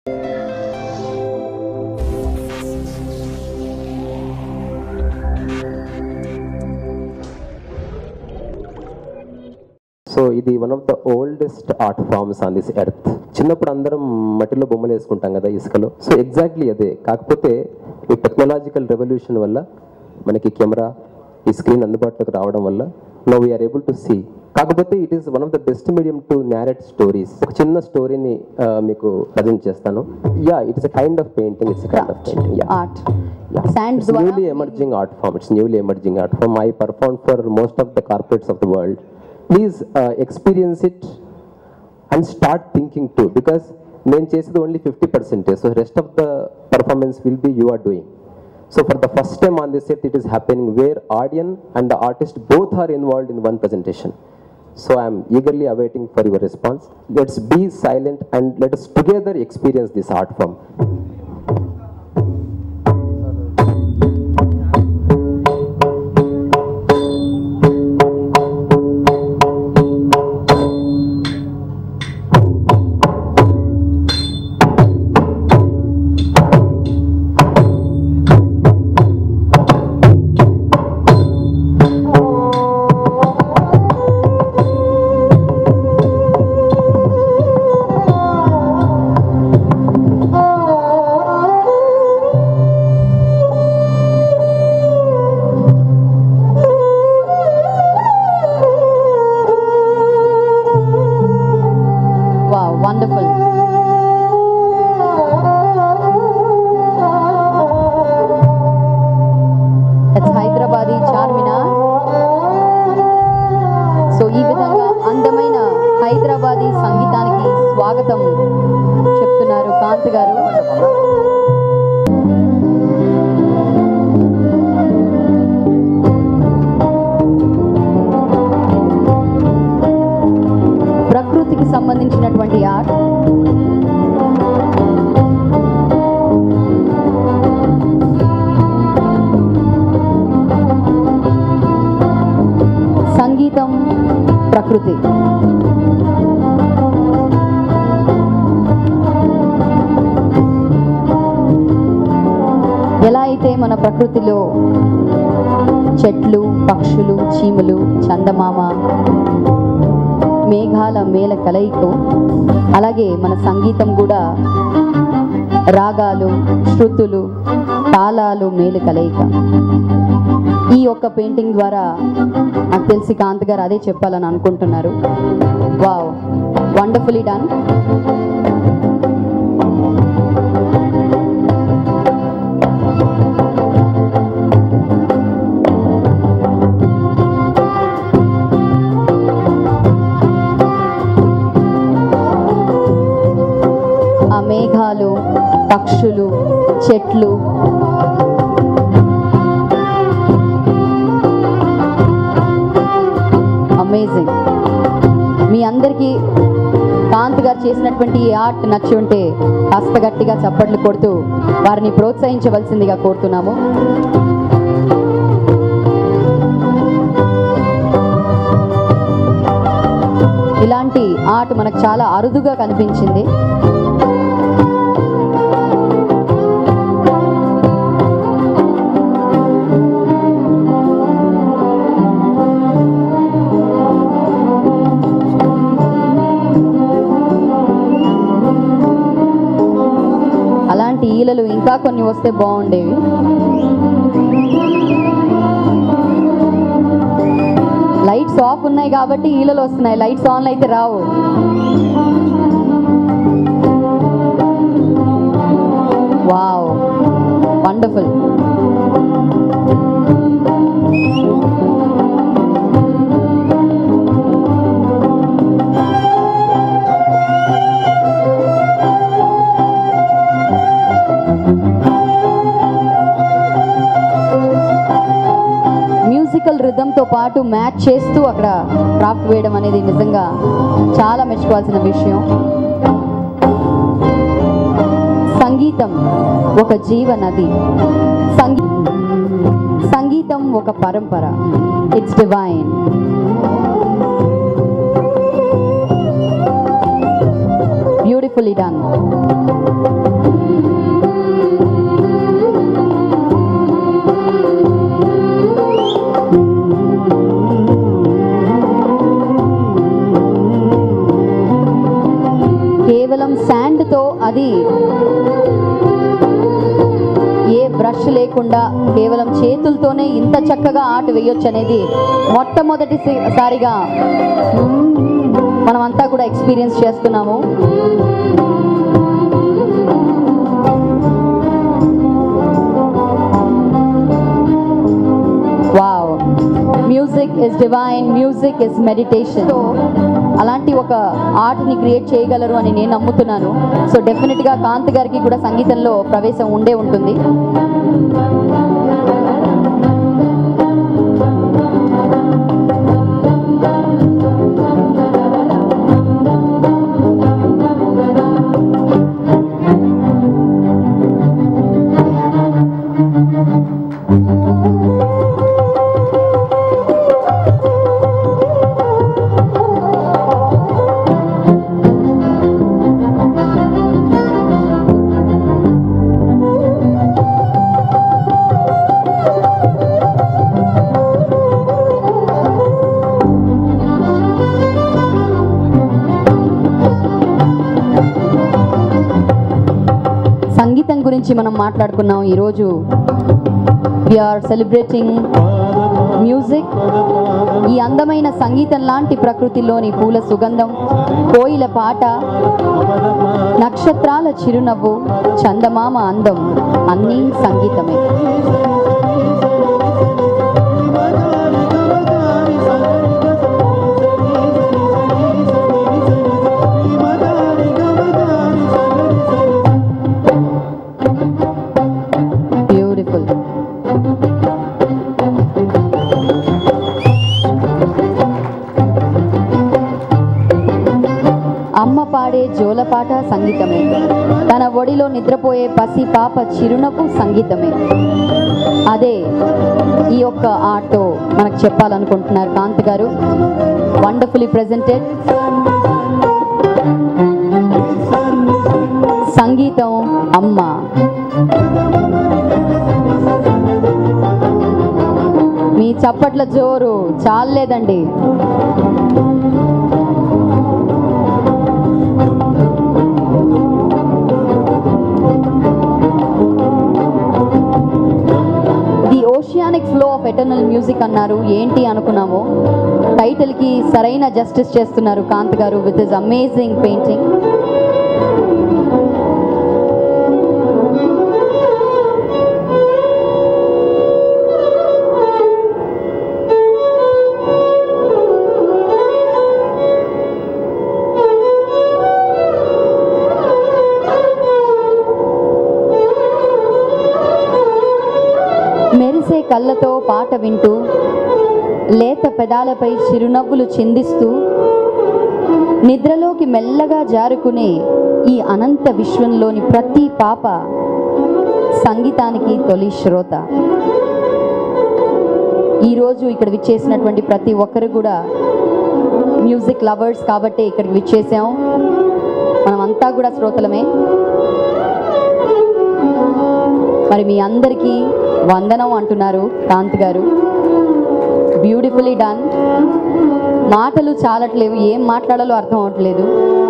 So ఇది one of the oldest art forms on this earth చిన్నప్పుడు అందరం మట్టిలో బొమ్మలు వేసుకుంటాం కదా ఇసుకలో సో ఎగ్జాక్ట్లీ అదే కాకపోతే ఈ టెక్నాలజికల్ రెవల్యూషన్ వల్ల మనకి కెమెరా ఈ స్క్రీన్ అందుబాటులోకి రావడం వల్ల now we're able to see కాకపోతే it is one of the best medium to narrate stories ఒక చిన్న స్టోరీని మీకు ప్రజెంట్ చేస్తాను yeah it's a kind of painting it's kind of painting yeah art Yeah. Sand it's ద్వారా newly emerging art form. It's newly emerging art form. I performed for most of the corporates of the world. Please uh, experience it and start thinking too because నేను చేసేది only fifty percentage so rest of the performance will be you are doing so for the first time on this set it is happening where audience and the artist both are involved in one presentation. So I am eagerly awaiting for your response. Let's be silent and let us together experience this art form. Wow wonderful it's Hyderabadi Charminar so ఈ విధంగా అందమైన హైదరాబాదీ సంగీతానికి స్వాగతం చెప్తున్నారు కాంత్ గారు ప్రకృతికి సంబంధించినటువంటి art సంగీతం ప్రకృతి ఎలా అయితే మన ప్రకృతిలో చెట్లు పక్షులు చీమలు చందమామ మేఘాల మేల కలయికో అలాగే మన సంగీతం కూడా రాగాలు శృతులు తాళాలు మేలు కలయిక ఈ ఒక్క పెయింటింగ్ ద్వారా నాకు తెలిసి కాంత్ గారు అదే చెప్పాలని అనుకుంటున్నారు వావ్ వండర్ఫుల్లీ డన్ ఆ మేఘాలు పక్షులు చెట్లు అమేజింగ్ మీ అందరికీ కాంత్ గారు చేసినటువంటి ఈ ఆర్ట్ నచ్చి ఉంటే కాస్త గట్టిగా చప్పట్లు కొడుతూ వారిని ప్రోత్సహించవలసిందిగా కోరుతున్నాము ఇలాంటి ఆర్ట్ మనకు చాలా అరుదుగా కనిపించింది అలాంటి ఈలలు ఇంకా కొన్ని వస్తే బాగుండేవి లైట్స్ ఆఫ్ ఉన్నాయి కాబట్టి ఈలలు వస్తున్నాయి లైట్స్ ఆన్ అయితే రావు వావ్ వండర్ఫుల్ మ్యూజికల్ రిథంతో పాటు మ్యాచ్ చేస్తూ అక్కడ క్రాఫ్ట్ వేయడం అనేది నిజంగా చాలా మెచ్చుకోవాల్సిన విషయం సంగీతం ఒక జీవ నది సంగీ సంగీతం ఒక పరంపర ఇట్స్ డివైన్ బ్యూటిఫుల్లీ డన్ అది ఏ బ్రష్ లేకుండా కేవలం చేతులతోనే ఇంత చక్కగా ఆర్ట్ వేయొచ్చు అనేది మొట్టమొదటిసారిగా మనమంతా కూడా ఎక్స్పీరియన్స్ చేస్తున్నాము wow music is divine music is meditation అలాంటి ఒక ఆర్ట్ని క్రియేట్ చేయగలరు అని నేను నమ్ముతున్నాను సో డెఫినెట్గా కాంత్ గారికి కూడా సంగీతంలో ప్రవేశం ఉండే ఉంటుంది సంగీతం గురించి మనం మాట్లాడుకున్నాం ఈరోజు ఆర్ సెలబ్రేటింగ్ మ్యూజిక్ ఈ అందమైన సంగీతం లాంటి ప్రకృతిలోని పూల సుగంధం కోయిల పాట నక్షత్రాల చిరునవ్వు చందమామ అందం అన్నీ సంగీతమే బ్యూటిఫుల్ అమ్మ పాడే జోలపాట సంగీతమే తన ఒడిలో నిద్రపోయే పసి పాప చిరునవ్వు సంగీతమే అదే ఈ యొక్క ఆర్ట్తో మనకు చెప్పాలనుకుంటున్నారు కాంత్ గారు వండర్ఫుల్లీ ప్రెజెంటెడ్ సంగీతం అమ్మ మీ చప్పట్ల జోరు చాలేదండి the oceanic flow of eternal music అన్నారు ఏంటి అనుకున్నాము టైటిల్కి సరైన జస్టిస్ చేస్తున్నారు కాంత్ గారు విత్ ఇస్ అమేజింగ్ పెయింటింగ్ మెరిసే కళ్ళతో పాట వింటూ లేత పెదాలపై చిరునవ్వులు చిందిస్తూ నిద్రలోకి మెల్లగా జారుకునే ఈ అనంత విశ్వంలోని ప్రతి పాప సంగీతానికి తొలి శ్రోత ఈరోజు ఇక్కడ విచ్చేసినటువంటి ప్రతి ఒక్కరు కూడా మ్యూజిక్ లవర్స్ కాబట్టి ఇక్కడికి విచ్చేసాం మనం అంతా కూడా శ్రోతలమే మరి మీ అందరికీ వందనం అంటున్నారు కాంత్ గారు బ్యూటిఫుల్లీ డన్ మాటలు చాలట్లేవు ఏం మాట్లాడాలో అర్థం అవట్లేదు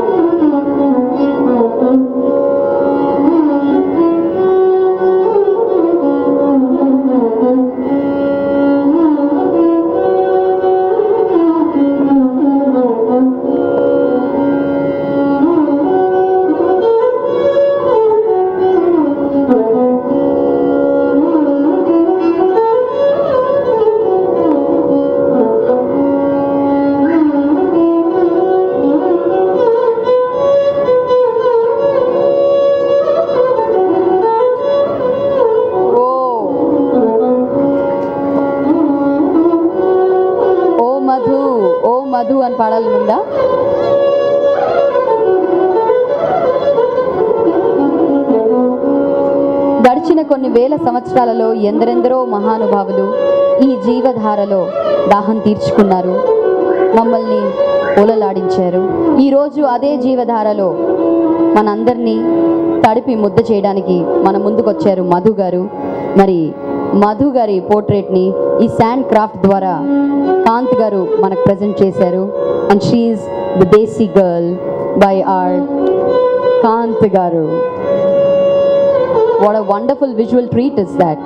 ఓ ఓ మధు ఓ మధు అని పాడాలి ముందా గడిచిన కొన్ని వేల సంవత్సరాలలో ఎందరెందరో మహానుభావులు ఈ జీవధారలో దాహం తీర్చుకున్నారు మమ్మల్ని ఓలలాడించారు ఈరోజు అదే జీవధారలో మనందరినీ తడిపి ముద్ద చేయడానికి మన ముందుకొచ్చారు మధు గారు మరి మధు గారి పోర్ట్రేట్ని ఈ శాండ్ క్రాఫ్ట్ ద్వారా కాంత్ గారు మనకు ప్రజెంట్ చేశారు and she the desi girl by R Kanth గారు what a wonderful visual treat is that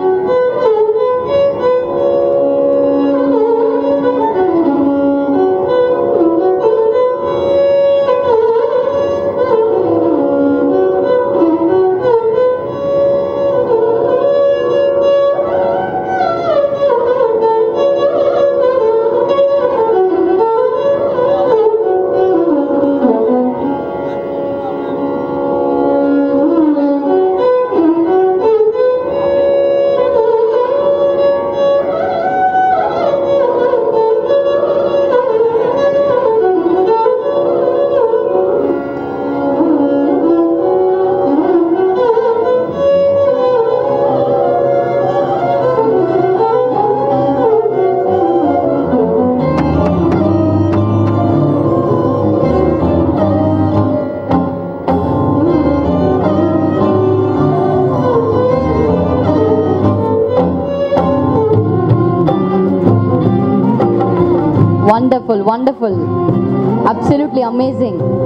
wonderful wonderful absolutely amazing